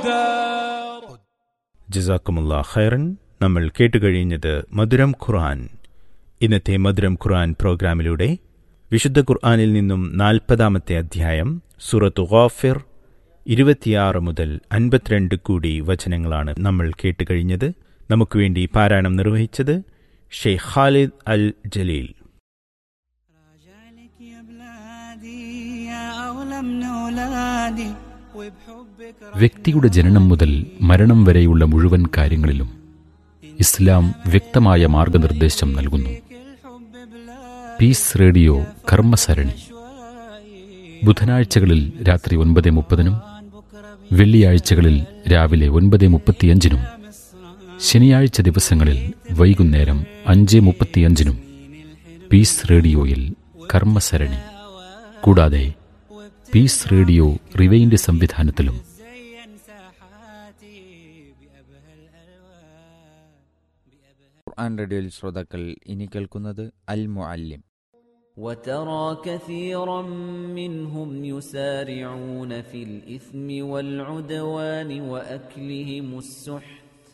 الدار ജസാക്കുമുള്ള ഖൈറൻ നമ്മൾ കേട്ടുകഴിഞ്ഞത് മധുരം ഖുർആൻ ഇന്നത്തെ മധുരം ഖുർആൻ പ്രോഗ്രാമിലൂടെ വിശുദ്ധ ഖുർആനിൽ നിന്നും നാൽപ്പതാമത്തെ അധ്യായം സൂറത്ത് ഗാഫിർ ഇരുപത്തിയാറ് മുതൽ അൻപത്തിരണ്ട് കൂടി വചനങ്ങളാണ് നമ്മൾ കേട്ടുകഴിഞ്ഞത് നമുക്ക് വേണ്ടി പാരായണം നിർവഹിച്ചത് ഷെയ്ഖ് ഖാലിദ് അൽ ജലീൽ راجعلك يا بلادي يا أغلى من أولادي وبحبك വ്യക്തിയുടെ ജനനം മുതൽ മരണം വരെയുള്ള മുഴുവൻ കാര്യങ്ങളിലും ഇസ്ലാം വ്യക്തമായ മാർഗനിർദ്ദേശം നൽകുന്നു الحب بلا പീസ് റേഡിയോ കർമ്മസരണി ബുധനാഴ്ചകളിൽ രാത്രി ഒൻപത് മുപ്പതിനും വെള്ളിയാഴ്ചകളിൽ രാവിലെ ഒൻപത് മുപ്പത്തിയഞ്ചിനും ശനിയാഴ്ച ദിവസങ്ങളിൽ വൈകുന്നേരം അഞ്ച് മുപ്പത്തിയഞ്ചിനും പീസ് റേഡിയോയിൽ കർമ്മസരണി കൂടാതെ പീസ് റേഡിയോ റിവൈൻഡ് സംവിധാനത്തിലും زين ساحاتي بأبهى الألوان ഖുർആൻ റേഡിയോയിൽ ശ്രോതാക്കൾ ഇനി കേൾക്കുന്നത് അൽ മുഅല്ലിം وترى كثيرا منهم يسارعون في الإثم والعدوان وأكلهم السحت